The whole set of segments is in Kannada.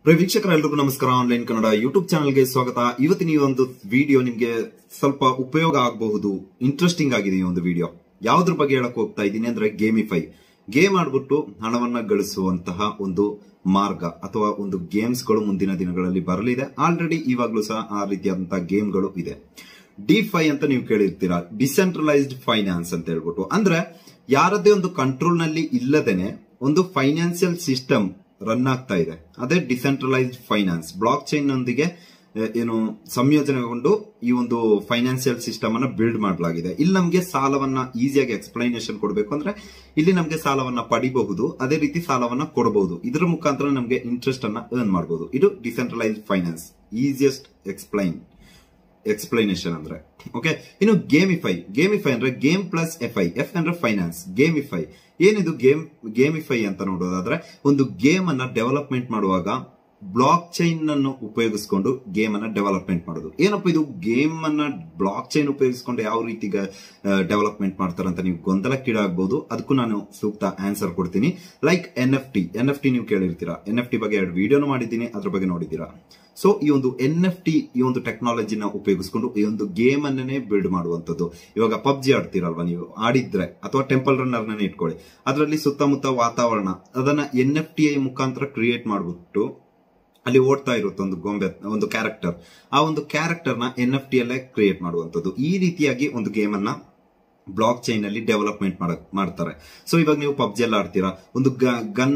ಪ್ರಿಯ ವೀಕ್ಷಕರೆಲ್ಲರಿಗೂ ನಮಸ್ಕಾರ ಆನ್ಲೈನ್ ಕನ್ನಡ ಯೂಟ್ಯೂಬ್ ಚಾನಲ್ಗೆ ಸ್ವಾಗತ ಇವತ್ತಿನ ಈ ಒಂದು ವಿಡಿಯೋ ನಿಮ್ಗೆ ಸ್ವಲ್ಪ ಉಪಯೋಗ ಆಗಬಹುದು ಇಂಟ್ರೆಸ್ಟಿಂಗ್ ಆಗಿದೆ ಈ ಒಂದು ವಿಡಿಯೋ ಯಾವ್ದ್ರ ಬಗ್ಗೆ ಹೇಳಕ್ ಹೋಗ್ತಾ ಇದ್ದೀನಿ ಅಂದ್ರೆ ಗೇಮಿಫೈ ಗೇಮ್ ಆಡ್ಬಿಟ್ಟು ಹಣವನ್ನ ಗಳಿಸುವಂತಹ ಒಂದು ಮಾರ್ಗ ಅಥವಾ ಒಂದು ಗೇಮ್ಸ್ ಗಳು ಮುಂದಿನ ದಿನಗಳಲ್ಲಿ ಬರಲಿದೆ ಆಲ್ರೆಡಿ ಇವಾಗ್ಲೂ ಸಹ ಆ ರೀತಿಯಾದಂತಹ ಗೇಮ್ಗಳು ಇದೆ ಡಿಫೈ ಅಂತ ನೀವು ಕೇಳಿರ್ತೀರಾ ಡಿಸೆಂಟ್ರಲೈಸ್ಡ್ ಫೈನಾನ್ಸ್ ಅಂತ ಹೇಳ್ಬಿಟ್ಟು ಅಂದ್ರೆ ಯಾರದೇ ಒಂದು ಕಂಟ್ರೋಲ್ ನಲ್ಲಿ ಇಲ್ಲದೇನೆ ಒಂದು ಫೈನಾನ್ಸಿಯಲ್ ಸಿಸ್ಟಮ್ ರನ್ ಆಗ್ತಾ ಇದೆ ಅದೇ ಡಿಸೆಂಟ್ರಲೈಸ್ಡ್ ಫೈನಾನ್ಸ್ ಬ್ಲಾಕ್ ಚೈನ್ ನೊಂದಿಗೆ ಆ, ಏನು ಸಂಯೋಜನೆಗೊಂಡು ಈ ಒಂದು ಫೈನಾನ್ಸಿಯಲ್ ಸಿಸ್ಟಮ್ ಅನ್ನ ಬಿಲ್ಡ್ ಮಾಡಲಾಗಿದೆ ಇಲ್ಲಿ ನಮಗೆ ಸಾಲವನ್ನ ಈಸಿಯಾಗಿ ಎಕ್ಸ್ಪ್ಲೈನೇಷನ್ ಕೊಡಬೇಕು ಅಂದ್ರೆ ಇಲ್ಲಿ ನಮಗೆ ಸಾಲವನ್ನ ಪಡಿಬಹುದು ಅದೇ ರೀತಿ ಸಾಲವನ್ನ ಕೊಡಬಹುದು ಇದರ ಮುಖಾಂತರ ನಮಗೆ ಇಂಟ್ರೆಸ್ಟ್ ಅನ್ನ ಅರ್ನ್ ಮಾಡಬಹುದು ಇದು decentralised finance easiest explain explanation ಅಂದ್ರೆ ಓಕೆ ಇನ್ನು ಗೇಮಿಫೈ ಗೇಮಿಫೈ ಅಂದ್ರೆ game plus F I F ಅಂದ್ರೆ ಫೈನಾನ್ಸ್ ಗೇಮಿಫೈ ಏನಿದು ಗೇಮ್ ಗೇಮಿಫೈ ಅಂತ ನೋಡೋದಾದ್ರೆ ಒಂದು ಗೇಮ್ ಅನ್ನ ಡೆವಲಪ್ಮೆಂಟ್ ಮಾಡುವಾಗ ಬ್ಲಾಕ್ ಚೈನ್ ಅನ್ನು ಉಪಯೋಗಿಸ್ಕೊಂಡು ಗೇಮ್ ಅನ್ನ ಡೆವಲಪ್ಮೆಂಟ್ ಮಾಡೋದು ಏನಪ್ಪ ಇದು ಗೇಮ್ ಅನ್ನ ಬ್ಲಾಕ್ ಚೈನ್ ಉಪಯೋಗಿಸ್ಕೊಂಡು ಯಾವ ರೀತಿ ಡೆವಲಪ್ಮೆಂಟ್ ಮಾಡ್ತಾರೆ ಅಂತ ನೀವು ಗೊಂದಲಕ್ಕೀಡಾಗಬಹುದು ಅದಕ್ಕೂ ನಾನು ಸೂಕ್ತ ಆನ್ಸರ್ ಕೊಡ್ತೀನಿ like N F T N F T ನೀವು ಕೇಳಿರ್ತೀರಾ ಎನ್ ಎಫ್ ಟಿ ಬಗ್ಗೆ ಎರಡು ವಿಡಿಯೋನು ಮಾಡಿದ್ದೀನಿ ಅದ್ರ ಬಗ್ಗೆ ನೋಡಿದ್ದೀರಾ ಸೊ ಈ ಒಂದು ಎನ್ ಎಫ್ ಟಿ ಈ ಒಂದು ಟೆಕ್ನಾಲಜಿನ ಉಪಯೋಗಿಸ್ಕೊಂಡು ಈ ಒಂದು ಗೇಮ್ ಅನ್ನೇ ಬಿಲ್ಡ್ ಮಾಡುವಂತದ್ದು ಇವಾಗ ಪಬ್ಜಿ ಆಡ್ತೀರಲ್ವಾ ನೀವು ಆಡಿದ್ರೆ ಅಥವಾ ಟೆಂಪಲ್ ರನ್ನರ್ ನೇ ಇಟ್ಕೊಳ್ಳಿ ಅದರಲ್ಲಿ ಸುತ್ತಮುತ್ತ ವಾತಾವರಣ ಅದನ್ನ ಎನ್ ಎಫ್ ಟಿ ಐ ಮುಖಾಂತರ ಕ್ರಿಯೇಟ್ ಮಾಡ್ಬಿಟ್ಟು ಅಲ್ಲಿ ಓಡ್ತಾ ಇರುತ್ತೆ ಒಂದು ಗೊಂಬೆ ಒಂದು ಕ್ಯಾರೆಕ್ಟರ್ ಆ ಒಂದು ಕ್ಯಾರೆಕ್ಟರ್ ನ ಎನ್ ಎಫ್ ಟಿ ಅಲ್ಲೇ ಕ್ರಿಯೇಟ್ ಮಾಡುವಂತದ್ದು ಈ ರೀತಿಯಾಗಿ ಒಂದು ಗೇಮ್ ಅನ್ನ ಬ್ಲಾಕ್ ಚೈನ್ ಅಲ್ಲಿ ಡೆವಲಪ್ಮೆಂಟ್ ಮಾಡ್ತಾರೆ ಸೊ ಇವಾಗ ನೀವು ಪಬ್ಜಿ ಎಲ್ಲ ಆಡ್ತೀರಾ ಒಂದು ಗನ್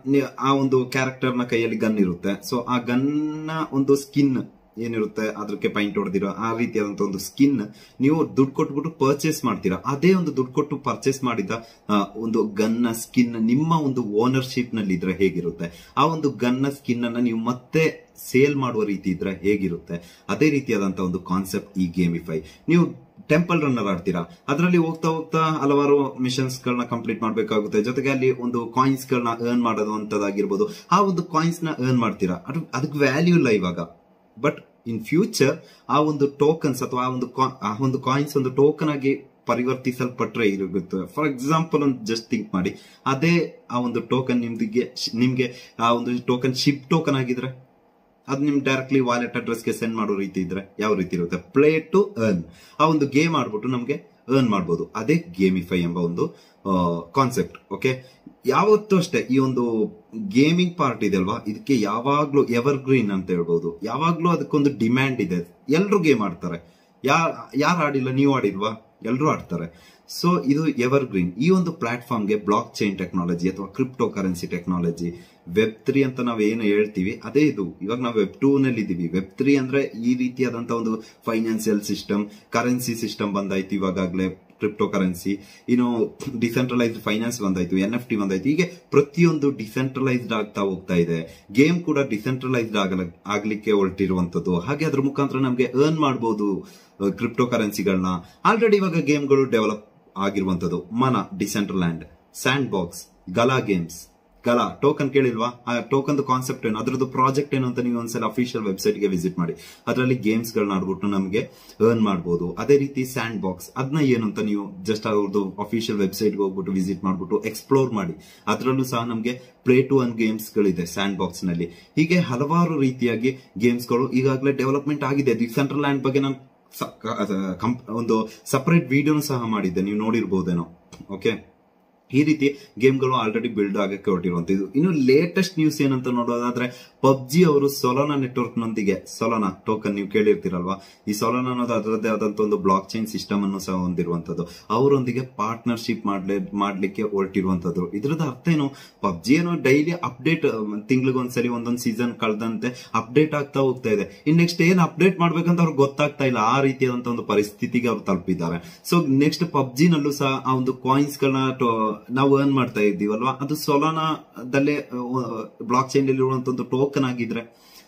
ಆ ಒಂದು ಕ್ಯಾರೆಕ್ಟರ್ ನ ಕೈಯಲ್ಲಿ ಗನ್ ಇರುತ್ತೆ ಸೊ ಆ ಗನ್ ನ ಒಂದು ಸ್ಕಿನ್ ಏನಿರುತ್ತೆ ಅದಕ್ಕೆ ಪೈಂಟ್ ಹೊಡೆದಿರೋ ಆ ರೀತಿಯಾದಂತ ಒಂದು ಸ್ಕಿನ್ ನೀವು ದುಡ್ಡು ಕೊಟ್ಬಿಟ್ಟು ಪರ್ಚೇಸ್ ಮಾಡ್ತೀರಾ ಅದೇ ಒಂದು ದುಡ್ಡು ಕೊಟ್ಟು ಪರ್ಚೇಸ್ ಮಾಡಿದ ಆ, ಒಂದು ಗನ್ ನ ಸ್ಕಿನ್ ನಿಮ್ಮ ಒಂದು ಓನರ್ಶಿಪ್ ನಲ್ಲಿ ಇದ್ರೆ ಹೇಗಿರುತ್ತೆ ಆ ಒಂದು ಗನ್ ನ ಸ್ಕಿನ್ ಅನ್ನ ನೀವು ಮತ್ತೆ ಸೇಲ್ ಮಾಡುವ ರೀತಿ ಇದ್ರೆ ಹೇಗಿರುತ್ತೆ ಅದೇ ರೀತಿಯಾದಂತ ಒಂದು ಕಾನ್ಸೆಪ್ಟ್ ಈ ಗೇಮಿಫೈ ನೀವು ಟೆಂಪಲ್ ರನ್ನರ್ ಆಡ್ತೀರಾ ಅದರಲ್ಲಿ ಹೋಗ್ತಾ ಹೋಗ್ತಾ ಹಲವಾರು ಮಿಷನ್ಸ್ ಗಳನ್ನ ಕಂಪ್ಲೀಟ್ ಮಾಡಬೇಕಾಗುತ್ತೆ ಜೊತೆಗೆ ಅಲ್ಲಿ ಒಂದು ಕಾಯಿನ್ಸ್ ಗಳನ್ನ ಅರ್ನ್ ಮಾಡೋದು ಅಂತದಾಗಿರ್ಬೋದು ಆ ಒಂದು ಕಾಯಿನ್ಸ್ ನ ಅರ್ನ್ ಮಾಡ್ತೀರಾ ಅದು ಅದಕ್ಕೆ ವ್ಯಾಲ್ಯೂ ಇಲ್ಲ ಇವಾಗ ಬಟ್ ಇನ್ ಫ್ಯೂಚರ್ ಆ ಒಂದು ಟೋಕನ್ಸ್ ಅಥವಾ ಆ ಒಂದು ಕಾ- ಆ ಒಂದು ಕಾಯಿನ್ಸ್ ಒಂದು ಟೋಕನ್ ಆಗಿ ಪರಿವರ್ತಿಸಲ್ಪಟ್ರೆ ಇರುತ್ತೆ ಫಾರ್ ಎಕ್ಸಾಂಪಲ್ ಒಂದು ಜಸ್ಟ್ ಥಿಂಕ್ ಮಾಡಿ ಅದೇ ಆ ಒಂದು ಟೋಕನ್ ನಿಮ್ದಿಗೆ ನಿಮ್ಗೆ ಆ ಒಂದು ಟೋಕನ್ ಶಿಪ್ ಟೋಕನ್ ಆಗಿದ್ರೆ ಅದು ನಿಮ್ ಡೈರೆಕ್ಟ್ಲಿ ವಾಲೆಟ್ ಅಡ್ರೆಸ್ಗೆ ಸೆಂಡ್ ಮಾಡೋ ರೀತಿ ಇದ್ರೆ ಯಾವ ರೀತಿ ಇರುತ್ತೆ ಪ್ಲೇ ಟು ಅರ್ನ್ ಆ ಒಂದು ಗೇಮ್ ಆಡ್ಬಿಟ್ಟು ನಮಗೆ ಅರ್ನ್ ಮಾಡ್ಬೋದು ಅದೇ ಗೇಮಿಫೈ ಎಂಬ ಒಂದು ಕಾನ್ಸೆಪ್ಟ್ ಓಕೆ ಯಾವತ್ತೂ ಅಷ್ಟೇ ಈ ಒಂದು ಗೇಮಿಂಗ್ ಪಾರ್ಟ್ ಇದೆ ಅಲ್ವಾ ಇದಕ್ಕೆ ಯಾವಾಗ್ಲೂ ಎವರ್ ಗ್ರೀನ್ ಅಂತ ಹೇಳ್ಬೋದು ಯಾವಾಗ್ಲೂ ಅದಕ್ಕೊಂದು ಡಿಮ್ಯಾಂಡ್ ಇದೆ ಎಲ್ರು ಗೇಮ್ ಆಡ್ತಾರೆ ಯಾರ್ ಯಾರು ಆಡಿಲ್ಲ ನೀವು ಆಡಿಲ್ವಾ ಎಲ್ರು ಆಡ್ತಾರೆ ಸೊ ಇದು ಎವರ್ ಗ್ರೀನ್ ಈ ಒಂದು ಪ್ಲಾಟ್ಫಾರ್ಮ್ಗೆ ಬ್ಲಾಕ್ ಚೈನ್ ಟೆಕ್ನಾಲಜಿ ಅಥವಾ cryptocurrency technology web three ಅಂತ ನಾವ್ ಏನು ಹೇಳ್ತೀವಿ ಅದೇ ಇದು ಇವಾಗ ನಾವು ವೆಬ್ ಟೂ ನಲ್ಲಿ ಇದೀವಿ ವೆಬ್ ತ್ರೀ ಅಂದ್ರೆ ಈ ರೀತಿಯಾದಂತ ಒಂದು ಫೈನಾನ್ಸಿಯಲ್ ಸಿಸ್ಟಮ್ ಕರೆನ್ಸಿ ಸಿಸ್ಟಮ್ ಬಂದಾಯ್ತು ಇವಾಗಲೇ ಕ್ರಿಪ್ಟೋ ಕರೆನ್ಸಿ ಇನ್ನು ಡಿಸೆಂಟ್ರಲೈಸ್ಡ್ ಫೈನಾನ್ಸ್ ಬಂದಾಯ್ತು ಎನ್ ಎಫ್ ಟಿ ಬಂದಾಯ್ತು ಹೀಗೆ ಪ್ರತಿಯೊಂದು ಡಿಸೆಂಟ್ರಲೈಸ್ಡ್ ಆಗ್ತಾ ಹೋಗ್ತಾ ಇದೆ ಗೇಮ್ ಕೂಡ ಡಿಸೆಂಟ್ರಲೈಸ್ಡ್ ಆಗಲ ಆಗ್ಲಿಕ್ಕೆ ಹೊರಟಿರುವಂತದ್ದು ಹಾಗೆ ಅದ್ರ ಮುಖಾಂತರ ನಮಗೆ ಅರ್ನ್ ಮಾಡಬಹುದು ಕ್ರಿಪ್ಟೋ ಕರೆನ್ಸಿಗಳನ್ನ ಆಲ್ರೆಡಿ ಇವಾಗ ಗೇಮ್ಗಳು ಡೆವಲಪ್ ಆಗಿರುವಂತದ್ದು ಮನ Decentraland Sandbox Gala games Gala token ಕೇಳಿಲ್ವಾ ಆ ಟೋಕನ್ ಕಾನ್ಸೆಪ್ಟ್ ಏನು ಅದ್ರದ್ದು ಪ್ರಾಜೆಕ್ಟ್ ಏನು ಅಂತ ನೀವು ಒಂದ್ಸಲ ಅಫಿಷಿಯಲ್ ವೆಬ್ಸೈಟ್ ಗೆ ವಿಸಿಟ್ ಮಾಡಿ ಅದರಲ್ಲಿ ಗೇಮ್ಸ್ ಗಳನ್ನ ಆಡ್ಬಿಟ್ಟು ನಮಗೆ ಅರ್ನ್ ಮಾಡಬಹುದು ಅದೇ ರೀತಿ ಸ್ಯಾಂಡ್ ಬಾಕ್ಸ್ ಅದನ್ನ ಏನು ಅಂತ ನೀವು ಜಸ್ಟ್ ಅವ್ರದ್ದು ಅಫಿಷಿಯಲ್ ವೆಬ್ಸೈಟ್ ಹೋಗ್ಬಿಟ್ಟು ವಿಸಿಟ್ ಮಾಡ್ಬಿಟ್ಟು ಎಕ್ಸ್ಪ್ಲೋರ್ ಮಾಡಿ ಅದರಲ್ಲೂ ಸಹ ನಮಗೆ ಪ್ಲೇ ಟು ಅನ್ ಗೇಮ್ಸ್ ಗಳಿದೆ ಸ್ಯಾಂಡ್ ಬಾಕ್ಸ್ ನಲ್ಲಿ ಹೀಗೆ ಹಲವಾರು ರೀತಿಯಾಗಿ ಗೇಮ್ಸ್ ಗಳು ಈಗಾಗಲೇ ಡೆವಲಪ್ಮೆಂಟ್ ಆಗಿದೆ ಡಿಸೆಂಟ್ರಲ್ ಲ್ಯಾಂಡ್ ಬಗ್ಗೆ ನಾನು ಸ- ಕ- ಅದ- ಕಂಪ್- ಒಂದು ಸಪರೇಟ್ ವಿಡಿಯೋನು ಸಹ ಮಾಡಿದ್ದೆ ನೀವು ನೋಡಿರ್ಬೋದೇನೋ ಓಕೆ ಈ ರೀತಿ ಗೇಮ್ಗಳು ಆಲ್ರೆಡಿ ಬಿಲ್ಡ್ ಆಗಕ್ಕೆ ಹೊರಟಿರುವಂತದ್ದು ಇನ್ನು ಲೇಟೆಸ್ಟ್ ನ್ಯೂಸ್ ಏನಂತ ನೋಡೋದಾದ್ರೆ ಪಬ್ಜಿ ಅವರು ಸೊಲೋನಾ ನೆಟ್ವರ್ಕ್ ನೊಂದಿಗೆ ಸೊಲೋನಾ ಟೋಕನ್ ನೀವು ಕೇಳಿರ್ತೀರಲ್ವಾ ಈ ಸೊಲೋನಾ ಅನ್ನೋದು ಅದರದ್ದೇ ಆದಂತ ಒಂದು ಬ್ಲಾಕ್ ಚೈನ್ ಸಿಸ್ಟಮ್ ಅನ್ನು ಸಹ ಹೊಂದಿರುವಂತದ್ದು ಅವರೊಂದಿಗೆ ಪಾರ್ಟ್ನರ್ಶಿಪ್ ಮಾಡ್ಲೇ ಮಾಡ್ಲಿಕ್ಕೆ ಹೊರಟಿರುವಂತದ್ದು ಇದ್ರದ್ದು ಅರ್ಥ ಏನು ಪಬ್ಜಿ ಏನೋ ಡೈಲಿ ಅಪ್ಡೇಟ್ ತಿಂಗಳಿಗೊಂದ್ಸರಿ ಒಂದೊಂದು ಸೀಸನ್ ಕಳೆದಂತೆ ಅಪ್ಡೇಟ್ ಆಗ್ತಾ ಹೋಗ್ತಾ ಇದೆ ಇನ್ ನೆಕ್ಸ್ಟ್ ಏನ್ ಅಪ್ಡೇಟ್ ಮಾಡ್ಬೇಕಂತ ಅವ್ರಿಗೆ ಗೊತ್ತಾಗ್ತಾ ಇಲ್ಲ ಆ ರೀತಿಯಾದಂತ ಒಂದು ಪರಿಸ್ಥಿತಿಗೆ ಅವ್ರು ತಲುಪಿದ್ದಾರೆ ಸೊ ನೆಕ್ಸ್ಟ್ ಪಬ್ಜಿನಲ್ಲೂ ಸಹ ಆ ಒಂದು ಕಾಯಿನ್ಸ್ ಗಳನ್ನ ನಾವು ಅರ್ನ್ ಮಾಡ್ತಾ ಇದ್ದೀವಲ್ವಾ ಅದು ಸೊಲಾನಾದಲ್ಲೇ ಬ್ಲಾಕ್ ಚೈನ್ ಇರುವಂತ ಒಂದು ಟೋಕನ್ ಆಗಿದ್ರೆ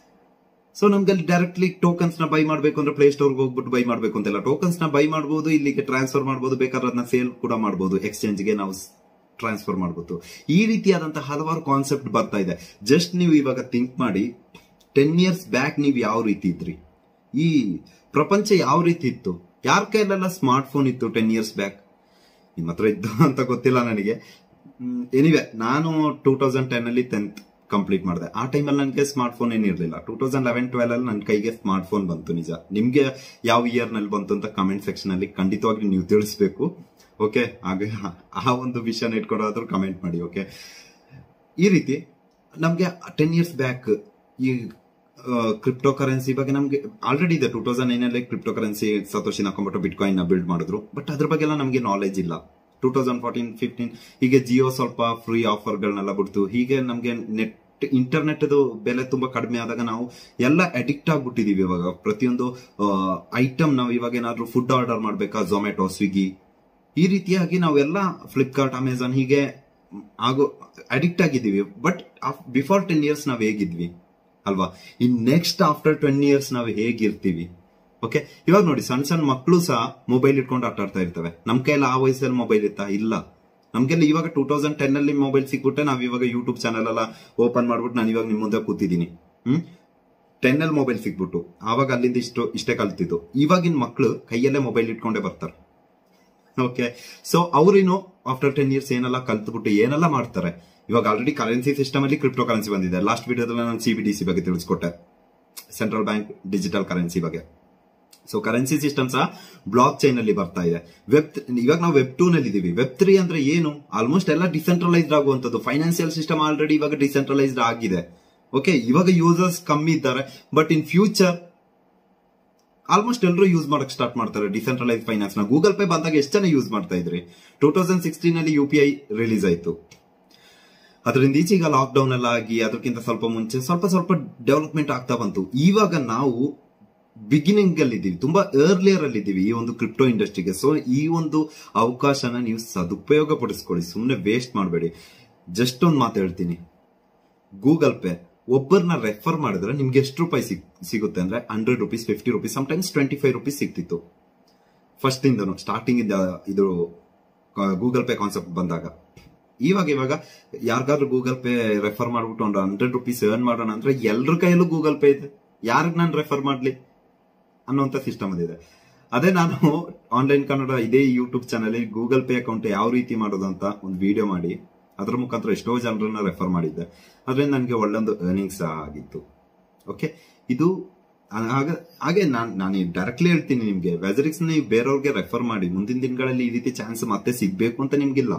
ಸೊ ನಮ್ಗೆ ಅಲ್ಲಿ ಡೈರೆಕ್ಟ್ಲಿ ಟೋಕನ್ಸ್ ನ ಬೈ ಮಾಡಬೇಕು ಅಂದ್ರೆ ಪ್ಲೇ ಸ್ಟೋರ್ ಹೋಗ್ಬಿಟ್ಟು ಬೈ ಮಾಡಬೇಕು ಅಂತೆಲ್ಲ ಟೋಕನ್ಸ್ ನ ಬೈ ಮಾಡಬಹುದು ಇಲ್ಲಿಗೆ ಟ್ರಾನ್ಸ್ಫರ್ ಮಾಡಬಹುದು ಬೇಕಾದ್ರೆ ಅದನ್ನ ಸೇಲ್ ಕೂಡ ಮಾಡಬಹುದು ಎಕ್ಸ್ಚೇಂಜ್ ಗೆ ನಾವು ಟ್ರಾನ್ಸ್ಫರ್ ಮಾಡಬಹುದು ಈ ರೀತಿಯಾದಂತಹ ಹಲವಾರು ಕಾನ್ಸೆಪ್ಟ್ ಬರ್ತಾ ಇದೆ ಜಸ್ಟ್ ನೀವು ಇವಾಗ ಥಿಂಕ್ ಮಾಡಿ ಟೆನ್ ಇಯರ್ಸ್ ಬ್ಯಾಕ್ ನೀವು ಯಾವ ರೀತಿ ಇದ್ರಿ ಈ ಪ್ರಪಂಚ ಯಾವ ರೀತಿ ಇತ್ತು ಯಾರ ಕೈಲೆಲ್ಲ ಸ್ಮಾರ್ಟ್ ಫೋನ್ ಇತ್ತು ಟೆನ್ ಇಯರ್ಸ್ ಬ್ಯಾಕ್ ನಿಮ್ಮ ಹತ್ರ ಇದ್ದು ಅಂತ ಗೊತ್ತಿಲ್ಲ ನನಗೆ ಎನಿವೆ ನಾನು ಟೂ ತೌಸಂಡ್ ಟೆನ್ ಅಲ್ಲಿ ಟೆಂತ್ ಕಂಪ್ಲೀಟ್ ಮಾಡಿದೆ ಆ ಟೈಮಲ್ಲಿ ನನಗೆ ಸ್ಮಾರ್ಟ್ ಫೋನ್ ಏನಿರಲಿಲ್ಲ ಟೂ ತೌಸಂಡ್ ಲೆವೆನ್ ಟ್ವೆಲ್ ಅಲ್ಲಿ ನನ್ನ ಕೈಗೆ ಸ್ಮಾರ್ಟ್ ಫೋನ್ ಬಂತು ನಿಜ ನಿಮ್ಗೆ ಯಾವ ಇಯರ್ ನಲ್ಲಿ ಬಂತು ಅಂತ ಕಮೆಂಟ್ ಸೆಕ್ಷನ್ ಅಲ್ಲಿ ಖಂಡಿತವಾಗಿ ನೀವು ತಿಳಿಸ್ಬೇಕು ಓಕೆ ಹಾಗೆ ಆ ಒಂದು ವಿಷಯನ ಇಟ್ಕೊಡೋದ್ರು ಕಮೆಂಟ್ ಮಾಡಿ ಓಕೆ ಈ ರೀತಿ ನಮ್ಗೆ ಟೆನ್ ಇಯರ್ಸ್ ಬ್ಯಾಕ್ ಈ ಕ್ರಿಪ್ಟೋ ಕರೆನ್ಸಿ ಬಗ್ಗೆ ನಮ್ಗೆ ಆಲ್ರೆಡಿ ಇದೆ ಟೂ ತೌಸಂಡ್ ನೈನ್ ಅಲ್ಲಿ ಕ್ರಿಪ್ಟೋ ಕರೆನ್ಸಿ ಸತೋಶಿನ ಹಾಕೊಂಡ್ಬಿಟ್ಟು ಬಿಟ್ ಕಾಯಿನ್ ನ ಬಿಲ್ಡ್ ಮಾಡಿದ್ರು ಬಟ್ ಅದ್ರ ಬಗ್ಗೆ ಎಲ್ಲ ನಮಗೆ ನಾಲೆಜ್ ಇಲ್ಲ ಟೂ ತೌಸಂಡ್ ಫೋರ್ಟೀನ್ ಫಿಫ್ಟೀನ್ ಹೀಗೆ ಜಿಯೋ ಸ್ವಲ್ಪ ಫ್ರೀ ಆಫರ್ಗಳನ್ನೆಲ್ಲ ಬಿಡ್ತು ಹೀಗೆ ನಮ್ಗೆ ನೆಟ್ ಇಂಟರ್ನೆಟ್ ಬೆಲೆ ತುಂಬಾ ಕಡಿಮೆ ಆದಾಗ ನಾವು ಎಲ್ಲ ಅಡಿಕ್ಟ್ ಆಗ್ಬಿಟ್ಟಿದೀವಿ ಇವಾಗ ಪ್ರತಿಯೊಂದು ಐಟಮ್ ನಾವು ಇವಾಗ ಏನಾದ್ರೂ ಫುಡ್ ಆರ್ಡರ್ ಮಾಡ್ಬೇಕಾ ಝೊಮ್ಯಾಟೊ ಸ್ವಿಗ್ಗಿ ಈ ರೀತಿಯಾಗಿ ನಾವೆಲ್ಲ ಫ್ಲಿಪ್ಕಾರ್ಟ್ ಅಮೆಝಾನ್ ಹೀಗೆ ಆಗೋ ಅಡಿಕ್ಟ್ ಆಗಿದ್ದೀವಿ ಬಟ್ ಬಿಫೋರ್ ಟೆನ್ ಇಯರ್ಸ್ ನಾವ್ ಹೇಗಿದ್ವಿ ಅಲ್ವಾ in next after ten years ನಾವು ಹೇಗಿರ್ತೀವಿ ಓಕೆ ಇವಾಗ ನೋಡಿ ಸಣ್ಣ ಸಣ್ಣ ಮಕ್ಕಳು ಸಹ ಮೊಬೈಲ್ ಇಟ್ಕೊಂಡು ಆಟ ಆಡ್ತಾ ಇರ್ತವೆ ನಮ್ ಕೈಯಲ್ಲಿ ಆ ವಯಸ್ಸಲ್ಲಿ ಮೊಬೈಲ್ ಇತ್ತಾ ಇಲ್ಲ ನಮ್ಗೆಲ್ಲ ಇವಾಗ ಟೂ ತೌಸಂಡ್ ಟೆನ್ ಅಲ್ಲಿ ಮೊಬೈಲ್ ಸಿಕ್ಬಿಟ್ಟೆ ನಾವ್ ಇವಾಗ ಯೂಟ್ಯೂಬ್ ಚಾನಲ್ ಎಲ್ಲ ಓಪನ್ ಮಾಡ್ಬಿಟ್ಟು ನಾನು ಇವಾಗ ನಿಮ್ ಮುಂದೆ ಕೂತಿದ್ದೀನಿ ಹ್ಮ್ ಟೆನ್ ಅಲ್ಲಿ ಮೊಬೈಲ್ ಸಿಕ್ಬಿಟ್ಟು ಆವಾಗ ಅಲ್ಲಿಂದ ಇಷ್ಟು ಇಷ್ಟೇ ಕಲ್ತಿದ್ದು ಇವಾಗಿನ ಮಕ್ಕಳು ಕೈಯಲ್ಲೇ ಮೊಬೈಲ್ ಇಟ್ಕೊಂಡೇ ಬರ್ತಾರೆ ಓಕೆ ಸೊ ಅವ್ರೇನು ಆಫ್ಟರ್ ಟೆನ್ ಇಯರ್ಸ್ ಏನೆಲ್ಲ ಕಲ್ತ್ಬಿಟ್ಟು ಏನೆಲ್ಲ ಮಾಡ್ತಾರೆ ಇವಾಗ ಆಲ್ರೆಡಿ ಕರೆನ್ಸಿ ಸಿಸ್ಟಮ್ ಅಲ್ಲಿ ಕ್ರಿಪ್ಟೋ ಕರೆನ್ಸಿ ಬಂದಿದೆ ಲಾಸ್ಟ್ ವಿಡಿಯೋದಲ್ಲಿ ನಾನು ಸಿ ಬಿ ಡಿ ಸಿ ಬಗ್ಗೆ ತಿಳಿಸ್ಕೊಟ್ಟೆ ಸೆಂಟ್ರಲ್ ಬ್ಯಾಂಕ್ ಡಿಜಿಟಲ್ ಕರೆನ್ಸಿ ಬಗ್ಗೆ ಸೊ ಕರೆನ್ಸಿ ಸಿಸ್ಟಮ್ ಸಹ ಬ್ಲಾಕ್ ಚೈನ್ ಅಲ್ಲಿ ಬರ್ತಾ ಇದೆ ವೆಬ್ ಇವಾಗ ನಾವು ವೆಬ್ ಟೂ ನಲ್ಲಿ ಇದೀವಿ ವೆಬ್ ತ್ರೀ ಅಂದ್ರೆ ಏನು ಆಲ್ಮೋಸ್ಟ್ ಎಲ್ಲ ಡಿಸೆಂಟ್ರಲೈಸ್ಡ್ ಆಗುವಂತದ್ದು ಫೈನಾನ್ಸಿಯಲ್ ಸಿಸ್ಟಮ್ ಆಲ್ರೆಡಿ ಇವಾಗ ಡಿಸೆಂಟ್ರಲೈಸ್ಡ್ ಆಗಿದೆ ಓಕೆ ಇವಾಗ ಯೂಸರ್ಸ್ ಕಮ್ಮಿ ಇದ್ದಾರೆ ಬಟ್ ಇನ್ ಫ್ಯೂಚರ್ ಆಲ್ಮೋಸ್ಟ್ ಎಲ್ಲರೂ ಯೂಸ್ ಮಾಡಕ್ ಸ್ಟಾರ್ಟ್ ಮಾಡ್ತಾರೆ ಡಿಸೆಂಟ್ರಲೈಸ್ ಫೈನಾನ್ಸ್ ನ ಗೂಗಲ್ ಪೇ ಬಂದಾಗ ಎಷ್ಟು ಜನ ಯೂಸ್ ಮಾಡ್ತಾ ಇದ್ರಿ ಟೂ ತೌಸಂಡ್ ಸಿಕ್ಸ್ಟೀನ್ ಅಲ್ಲಿ ಯು ಪಿ ಐ ರಿಲೀಸ್ ಆಯ್ತು ಅದರಿಂದ ಈಚೀಗ ಲಾಕ್ ಡೌನ್ ಎಲ್ಲ ಆಗಿ ಅದಕ್ಕಿಂತ ಸ್ವಲ್ಪ ಮುಂಚೆ ಸ್ವಲ್ಪ ಸ್ವಲ್ಪ ಡೆವಲಪ್ಮೆಂಟ್ ಆಗ್ತಾ ಬಂತು ಇವಾಗ ನಾವು ಬಿಗಿನಿಂಗ್ ಅಲ್ಲಿ ಇದ್ದೀವಿ ತುಂಬಾ ಏರ್ಲಿಯರ್ ಅಲ್ಲಿ ಇದ್ದೀವಿ ಈ ಒಂದು ಕ್ರಿಪ್ಟೋ ಇಂಡಸ್ಟ್ರಿಗೆ ಸೊ ಈ ಒಂದು ಅವಕಾಶನ ನೀವು ಸದುಪಯೋಗ ಪಡಿಸ್ಕೊಳ್ಳಿ ಸುಮ್ಮನೆ ವೇಸ್ಟ್ ಮಾಡಬೇಡಿ ಜಸ್ಟ್ ಒಂದು ಮಾತು ಹೇಳ್ತೀನಿ ಗೂಗಲ್ ಪೇ ಒಬ್ಬರನ್ನ ರೆಫರ್ ಮಾಡಿದ್ರೆ ನಿಮ್ಗೆ ಎಷ್ಟು ರೂಪಾಯಿ ಸಿಗುತ್ತೆ ಅಂದ್ರೆ hundred rupees fifty rupees sometimes twenty five rupees ಸಿಗ್ತಿತ್ತು ಫಸ್ಟ್ ಇಂದನು ಸ್ಟಾರ್ಟಿಂಗ್ ಇಂದ ಇದು ಗೂಗಲ್ ಪೇ ಕಾನ್ಸೆಪ್ಟ್ ಬಂದಾಗ ಇವಾಗ ಇವಾಗ ಯಾರಿಗಾದ್ರೂ ಗೂಗಲ್ ಪೇ ರೆಫರ್ ಮಾಡ್ಬಿಟ್ಟು ಒಂದು ಹಂಡ್ರೆಡ್ ರುಪೀಸ್ ಅರ್ನ್ ಮಾಡೋಣ ಅಂದ್ರೆ ಎಲ್ರ ಕೈಯಲ್ಲೂ ಗೂಗಲ್ ಪೇ ಇದೆ ಯಾರಿಗ್ ನಾನು ರೆಫರ್ ಮಾಡ್ಲಿ ಅನ್ನೋಂತ ಸಿಸ್ಟಮ್ ಅದಿದೆ ಅದೇ ನಾನು ಆನ್ಲೈನ್ ಕನ್ನಡ ಇದೇ YouTube channel Google Pay account ಯಾವ ರೀತಿ ಮಾಡೋದು ಅಂತ ಒಂದು ವಿಡಿಯೋ ಮಾಡಿ ಅದ್ರ ಮುಖಾಂತರ ಎಷ್ಟೋ ಜನರನ್ನ ರೆಫರ್ ಮಾಡಿದ್ದೆ ಅದರಿಂದ ನನಗೆ ಒಳ್ಳೊಂದು ಅರ್ನಿಂಗ್ಸ್ ಸಹ ಆಗಿತ್ತು ಓಕೆ ಇದು ಹಾಗ- ಹಾಗೆ ನಾನು ನಾನು ಡೈರೆಕ್ಟ್ಲಿ ಹೇಳ್ತೀನಿ ನಿಮ್ಗೆ ವೆಜರಿಕ್ಸ್ ನೀವು ಬೇರೆಯವ್ರಿಗೆ ರೆಫರ್ ಮಾಡಿ ಮುಂದಿನ ದಿನಗಳಲ್ಲಿ ಈ ರೀತಿ ಚಾನ್ಸ್ ಮತ್ತೆ ಸಿಗ್ಬೇಕು ಅಂತ ನಿಮ್ಗಿಲ್ಲ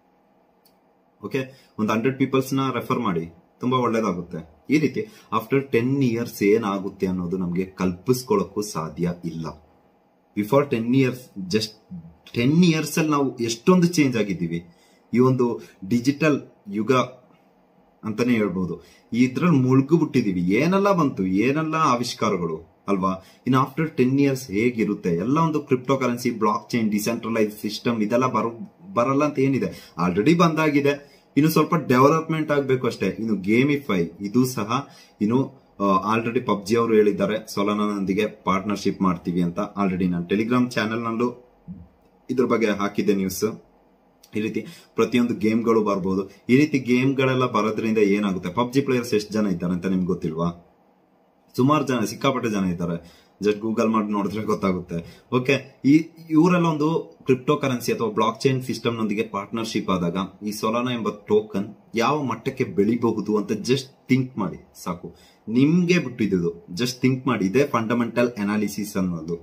ಓಕೆ ಒಂದು ಹಂಡ್ರೆಡ್ ಪೀಪಲ್ಸ್ ನ ರೆಫರ್ ಮಾಡಿ ತುಂಬಾ ಒಳ್ಳೇದಾಗುತ್ತೆ ಈ ರೀತಿ ಆಫ್ಟರ್ ಟೆನ್ ಇಯರ್ಸ್ ಏನಾಗುತ್ತೆ ಅನ್ನೋದು ನಮಗೆ ಕಲ್ಪಿಸ್ಕೊಳ್ಳೋಕ್ಕೂ ಸಾಧ್ಯ ಇಲ್ಲ before ten years just ten years ಅಲ್ಲಿ ನಾವು ಎಷ್ಟೊಂದು ಚೇಂಜ್ ಆಗಿದ್ದೀವಿ ಈ ಒಂದು ಡಿಜಿಟಲ್ ಯುಗ ಅಂತಾನೆ ಹೇಳ್ಬೋದು ಇದ್ರಲ್ಲಿ ಮುಳುಗು ಬಿಟ್ಟಿದೀವಿ ಏನೆಲ್ಲ ಬಂತು ಏನೆಲ್ಲ ಆವಿಷ್ಕಾರಗಳು ಅಲ್ವಾ ಇನ್ ಆಫ್ಟರ್ ಟೆನ್ ಇಯರ್ಸ್ ಹೇಗಿರುತ್ತೆ ಎಲ್ಲ ಒಂದು cryptocurrency blockchain decentralise system ಇದೆಲ್ಲ ಬರೋ ಬರಲ್ಲ ಅಂತ ಏನಿದೆ ಆಲ್ರೆಡಿ ಬಂದಾಗಿದೆ ಇನ್ನು ಸ್ವಲ್ಪ ಡೆವಲಪ್ಮೆಂಟ್ ಆಗಬೇಕು ಅಷ್ಟೇ ಇನ್ನು ಗೇಮಿಫೈ ಇದು ಸಹ ಇನ್ನು ಆಲ್ರೆಡಿ ಪಬ್ಜಿ ಅವರು ಹೇಳಿದ್ದಾರೆ ಸೊಲನೊಂದಿಗೆ ಪಾರ್ಟ್ನರ್ಶಿಪ್ ಮಾಡ್ತೀವಿ ಅಂತ ಆಲ್ರೆಡಿ ನಾನು ಟೆಲಿಗ್ರಾಮ್ ಚಾನೆಲ್ ನಲ್ಲೂ ಇದ್ರ ಬಗ್ಗೆ ಹಾಕಿದ್ದೆ ನ್ಯೂಸ್ ಈ ರೀತಿ ಪ್ರತಿಯೊಂದು ಗೇಮ್ಗಳು ಬರ್ಬೋದು ಈ ರೀತಿ ಗೇಮ್ಗಳೆಲ್ಲ ಬರೋದ್ರಿಂದ ಏನಾಗುತ್ತೆ ಪಬ್ಜಿ ಪ್ಲೇಯರ್ಸ್ ಎಷ್ಟು ಜನ ಇದ್ದಾರೆ ಅಂತ ನಿಮ್ಗೆ ಗೊತ್ತಿಲ್ವಾ ಸುಮಾರು ಜನ ಸಿಕ್ಕಾಪಟ್ಟೆ ಜನ ಇದ್ದಾರೆ ಜಸ್ಟ್ ಗೂಗಲ್ ಮಾಡಿ ನೋಡಿದ್ರೆ ಗೊತ್ತಾಗುತ್ತೆ ಓಕೆ ಈ ಇವರೆಲ್ಲ ಒಂದು ಕ್ರಿಪ್ಟೋ ಕರೆನ್ಸಿ ಅಥವಾ ಬ್ಲಾಕ್ ಚೈನ್ ಸಿಸ್ಟಮ್ ನೊಂದಿಗೆ ಪಾರ್ಟ್ನರ್ಶಿಪ್ ಆದಾಗ ಈ ಸೊಲಾನ ಎಂಬ ಟೋಕನ್ ಯಾವ ಮಟ್ಟಕ್ಕೆ ಬೆಳಿಬಹುದು ಅಂತ ಜಸ್ಟ್ ಥಿಂಕ್ ಮಾಡಿ ಸಾಕು ನಿಮ್ಗೆ ಬಿಟ್ಟಿದ್ದು ಜಸ್ಟ್ ಥಿಂಕ್ ಮಾಡಿ ಇದೇ ಫಂಡಮೆಂಟಲ್ ಅನಾಲಿಸಿಸ್ ಅನ್ನೋದು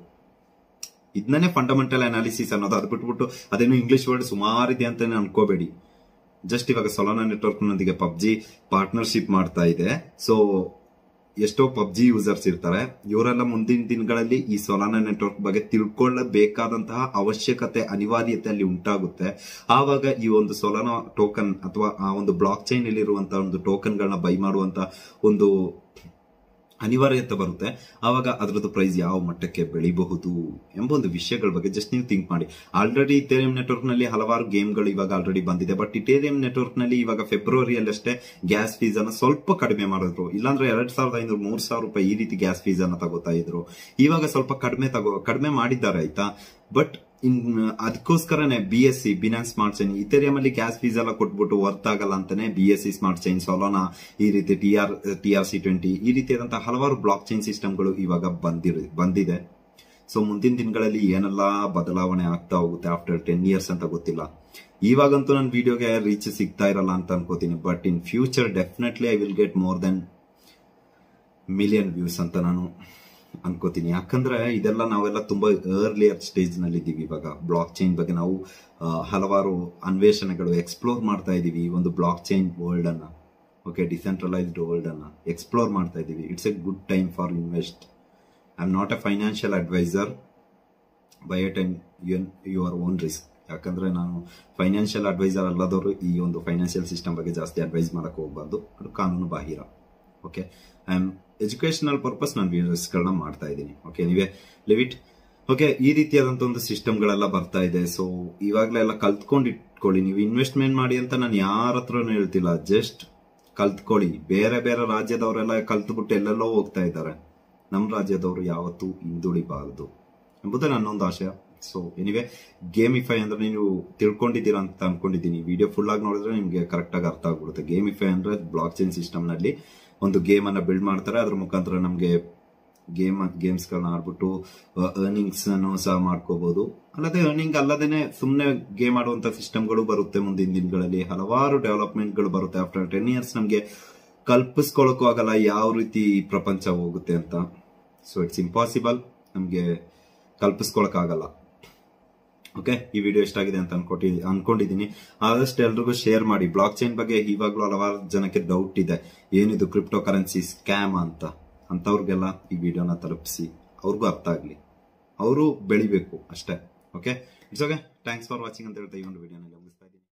ಇದನ್ನೇ ಫಂಡಮೆಂಟಲ್ ಅನಾಲಿಸಿಸ್ ಅನ್ನೋದು ಅದು ಬಿಟ್ಬಿಟ್ಟು ಅದೇನು ಇಂಗ್ಲಿಷ್ ವರ್ಡ್ ಸುಮಾರು ಇದೆ ಅಂತ ಅನ್ಕೋಬೇಡಿ ಜಸ್ಟ್ ಇವಾಗ ಸೊಲಾನ ನೆಟ್ವರ್ಕ್ ನೊಂದಿಗೆ ಪಬ್ಜಿ ಪಾರ್ಟ್ನರ್ಶಿಪ್ ಮಾಡ್ತಾ ಇದೆ ಸೊ ಎಷ್ಟೋ ಪಬ್ಜಿ ಯೂಸರ್ಸ್ ಇರ್ತಾರೆ ಇವರೆಲ್ಲ ಮುಂದಿನ ದಿನಗಳಲ್ಲಿ ಈ ಸೊಲಾನ ನೆಟ್ವರ್ಕ್ ಬಗ್ಗೆ ತಿಳ್ಕೊಳ್ಳಬೇಕಾದಂತಹ ಅವಶ್ಯಕತೆ ಅನಿವಾರ್ಯತೆ ಅಲ್ಲಿ ಉಂಟಾಗುತ್ತೆ ಆವಾಗ ಈ ಒಂದು ಸೊಲಾನ ಟೋಕನ್ ಅಥವಾ ಆ ಒಂದು ಬ್ಲಾಕ್ ಚೈನ್ ಇರುವಂತಹ ಒಂದು ಟೋಕನ್ ಗಳನ್ನ ಬೈ ಮಾಡುವಂತ ಒಂದು ಅನಿವಾರ್ಯತೆ ಬರುತ್ತೆ ಆವಾಗ ಅದರದ್ದು ಪ್ರೈಸ್ ಯಾವ ಮಟ್ಟಕ್ಕೆ ಬೆಳಿಬಹುದು ಎಂಬ ಒಂದು ವಿಷಯಗಳ ಬಗ್ಗೆ ಜಸ್ಟ್ ನೀವು ಥಿಂಕ್ ಮಾಡಿ ಆಲ್ರೆಡಿ ಇಥೇರಿಯಂ ನೆಟ್ವರ್ಕ್ ನಲ್ಲಿ ಹಲವಾರು ಗೇಮ್ಗಳು ಇವಾಗ ಆಲ್ರೆಡಿ ಬಂದಿದೆ ಬಟ್ ಇಥೇರಿಯಂ ನೆಟ್ವರ್ಕ್ ನಲ್ಲಿ ಇವಾಗ ಫೆಬ್ರವರಿಯಲ್ಲಿ ಅಷ್ಟೇ ಗ್ಯಾಸ್ ಫೀಸ್ ಅನ್ನ ಸ್ವಲ್ಪ ಕಡಿಮೆ ಮಾಡಿದ್ರು ಇಲ್ಲಾಂದ್ರೆ ಎರಡ್ ಸಾವಿರದ ಐನೂರು ಮೂರ್ ಸಾವಿರ ರೂಪಾಯಿ ಈ ರೀತಿ ಗ್ಯಾಸ್ ಫೀಸ್ ಅನ್ನ ತಗೋತಾ ಇದ್ರು ಇವಾಗ ಸ್ವಲ್ಪ ಕಡಿಮೆ ತಗೋ ಕಡಿಮೆ ಮಾಡಿದ್ದಾರೆ ಆಯ್ತಾ ಬಟ್ ಇನ್ ಅದಕ್ಕೋಸ್ಕರನೇ B S C Binance smart chain Ethereum ಅಲ್ಲಿ ಗ್ಯಾಸ್ ಫೀಸ್ ಎಲ್ಲ ಕೊಟ್ಬಿಟ್ಟು ವರ್ತ್ ಆಗಲ್ಲ ಅಂತಾನೆ B S C smart chain Solana ಈ ರೀತಿ T R T R C twenty ಈ ರೀತಿಯಾದಂತಹ ಹಲವಾರು ಬ್ಲಾಕ್ ಚೈನ್ ಸಿಸ್ಟಮ್ಗಳು ಇವಾಗ ಬಂದಿರ ಬಂದಿದೆ ಸೊ ಮುಂದಿನ ದಿನಗಳಲ್ಲಿ ಏನೆಲ್ಲ ಬದಲಾವಣೆ ಆಗ್ತಾ ಹೋಗುತ್ತೆ ಆಫ್ಟರ್ ಟೆನ್ ಇಯರ್ಸ್ ಅಂತ ಗೊತ್ತಿಲ್ಲ ಇವಾಗಂತೂ ನನ್ನ ವಿಡಿಯೋಗೆ ರೀಚ್ ಸಿಗ್ತಾ ಇರಲ್ಲ ಅಂತ ಅನ್ಕೋತೀನಿ but in future definitely I will get more then million views ಅಂತ ನಾನು ಅನ್ಕೋತೀನಿ ಯಾಕಂದ್ರೆ ಇದೆಲ್ಲ ನಾವೆಲ್ಲ ತುಂಬಾ ಅರ್ಲಿಯರ್ ಸ್ಟೇಜ್ ನಲ್ಲಿ ಇದ್ದೀವಿ ಇವಾಗ ಬ್ಲಾಕ್ ಚೈನ್ ಬಗ್ಗೆ ನಾವು ಆ, ಹಲವಾರು ಅನ್ವೇಷಣೆಗಳು ಎಕ್ಸ್ಪ್ಲೋರ್ ಮಾಡ್ತಾ ಇದೀವಿ ಈ ಒಂದು ಬ್ಲಾಕ್ ಚೈನ್ ವರ್ಲ್ಡ್ ಅನ್ನ ಓಕೆ ಡಿಸೆಂಟ್ರಲೈಸ್ಡ್ ವರ್ಲ್ಡ್ ಅನ್ನ ಎಕ್ಸ್ಪ್ಲೋರ್ ಮಾಡ್ತಾ ಇದೀವಿ it's a good time for invest I am not a financial advisor buy a time ಯುನ್ ಯುವರ್ ಓನ್ ರಿಸ್ಕ್ ಯಾಕಂದ್ರೆ ನಾನು ಫೈನಾನ್ಷಿಯಲ್ ಅಡ್ವೈಸರ್ ಅಲ್ಲದವರು ಈ ಒಂದು ಫೈನಾನ್ಷಿಯಲ್ ಸಿಸ್ಟಮ್ ಬಗ್ಗೆ ಜಾಸ್ತಿ ಅಡ್ವೈಸ್ ಮಾಡಕ್ ಹೋಗಬಾರ್ದು ಅದು ಕಾನೂನು ಬಾಹಿರ okay I am educational purpose ನಾನು ವಿಡಿಯೋಸ್ಗಳನ್ನ ಮಾಡ್ತಾ ಇದ್ದೀನಿ ಓಕೆ ನೀವೇ ಲಿವಿಟ್ ಓಕೆ ಈ ರೀತಿಯಾದಂತ ಒಂದು ಸಿಸ್ಟಮ್ಗಳೆಲ್ಲ ಬರ್ತಾ ಇದೆ ಸೊ ಇವಾಗಲೇ ಎಲ್ಲ ಕಲ್ತ್ಕೊಂಡು ಇಟ್ಕೊಳ್ಳಿ ನೀವು ಇನ್ವೆಸ್ಟ್ಮೆಂಟ್ ಮಾಡಿ ಅಂತ ನಾನು ಯಾರ ಹತ್ರನೂ ಹೇಳ್ತಿಲ್ಲ ಜಸ್ಟ್ ಕಲ್ತ್ಕೊಳ್ಳಿ ಬೇರೆ ಬೇರೆ ರಾಜ್ಯದವರೆಲ್ಲ ಕಲ್ತ್ಬಿಟ್ಟು ಎಲ್ಲೆಲ್ಲೋ ಹೋಗ್ತಾ ಇದ್ದಾರೆ ನಮ್ಮ ರಾಜ್ಯದವರು ಯಾವತ್ತೂ ಹಿಂದುಳಿಬಾರದು ಎಂಬುದೇ ನನ್ನೊಂದು ಆಶಯ ಸೊ ಎನಿವೆ ಗೇಮಿಫೈ ಅಂದ್ರೆ ನೀವು ತಿಳ್ಕೊಂಡಿದ್ದೀರಾ ಅಂತ ಅನ್ಕೊಂಡಿದ್ದೀನಿ ವಿಡಿಯೋ ಫುಲ್ ಆಗಿ ನೋಡಿದ್ರೆ ನಿಮಗೆ ಕರೆಕ್ಟ್ ಆಗಿ ಅರ್ಥ ಆಗ್ಬಿಡುತ್ತೆ ಗೇಮಿಫೈ ಅಂದ್ರೆ ಬ್ಲಾಕ್ ಚೈನ್ ಸಿಸ್ಟಮ್ ನಲ್ಲಿ ಒಂದು ಗೇಮ್ ಅನ್ನ ಬಿಲ್ಡ್ ಮಾಡ್ತಾರೆ ಅದ್ರ ಮುಖಾಂತರ ನಮಗೆ ಗೇಮ್ ಗೇಮ್ಸ್ ಗಳನ್ನ ಆಡ್ಬಿಟ್ಟು ಅರ್ನಿಂಗ್ಸ್ ಅನ್ನು ಸಹ ಮಾಡ್ಕೋಬಹುದು ಅಲ್ಲದೆ ಅರ್ನಿಂಗ್ ಅಲ್ಲದೇನೆ ಸುಮ್ಮನೆ ಗೇಮ್ ಆಡುವಂತ ಸಿಸ್ಟಮ್ಗಳು ಬರುತ್ತೆ ಮುಂದಿನ ದಿನಗಳಲ್ಲಿ ಹಲವಾರು ಡೆವಲಪ್ಮೆಂಟ್ ಗಳು ಬರುತ್ತೆ ಆಫ್ಟರ್ ಟೆನ್ ಇಯರ್ಸ್ ನಮಗೆ ಕಲ್ಪಿಸ್ಕೊಳಕ್ಕೂ ಆಗಲ್ಲ ಯಾವ ರೀತಿ ಈ ಪ್ರಪಂಚ ಹೋಗುತ್ತೆ ಅಂತ ಸೊ ಇಟ್ಸ್ ಇಂಪಾಸಿಬಲ್ ನಮಗೆ ಕಲ್ಪಿಸ್ಕೊಳಕ್ಕಾಗಲ್ಲ ಓಕೆ ಈ ವಿಡಿಯೋ ಎಷ್ಟಾಗಿದೆ ಅಂತ ಅನ್ಕೊಟ್ಟಿ ಅನ್ಕೊಂಡಿದ್ದೀನಿ ಆದಷ್ಟು ಎಲ್ರಿಗೂ ಶೇರ್ ಮಾಡಿ ಬ್ಲಾಕ್ ಚೈನ್ ಬಗ್ಗೆ ಇವಾಗಲೂ ಹಲವಾರು ಜನಕ್ಕೆ ಡೌಟ್ ಇದೆ ಏನಿದು ಕ್ರಿಪ್ಟೋ ಕರೆನ್ಸಿ ಸ್ಕ್ಯಾಮ್ ಅಂತ ಅಂತವ್ರಿಗೆಲ್ಲ ಈ ವಿಡಿಯೋನ ತಲುಪಿಸಿ ಅವ್ರಿಗೂ ಅರ್ಥ ಆಗ್ಲಿ ಅವರು ಬೆಳಿಬೇಕು ಅಷ್ಟೇ okay it's okay thanks for watching ಅಂತ ಹೇಳ್ತಾ ಈ ಒಂದು ವಿಡಿಯೋನ ಮುಗಿಸ್ತಾ ಇದ್ದೀನಿ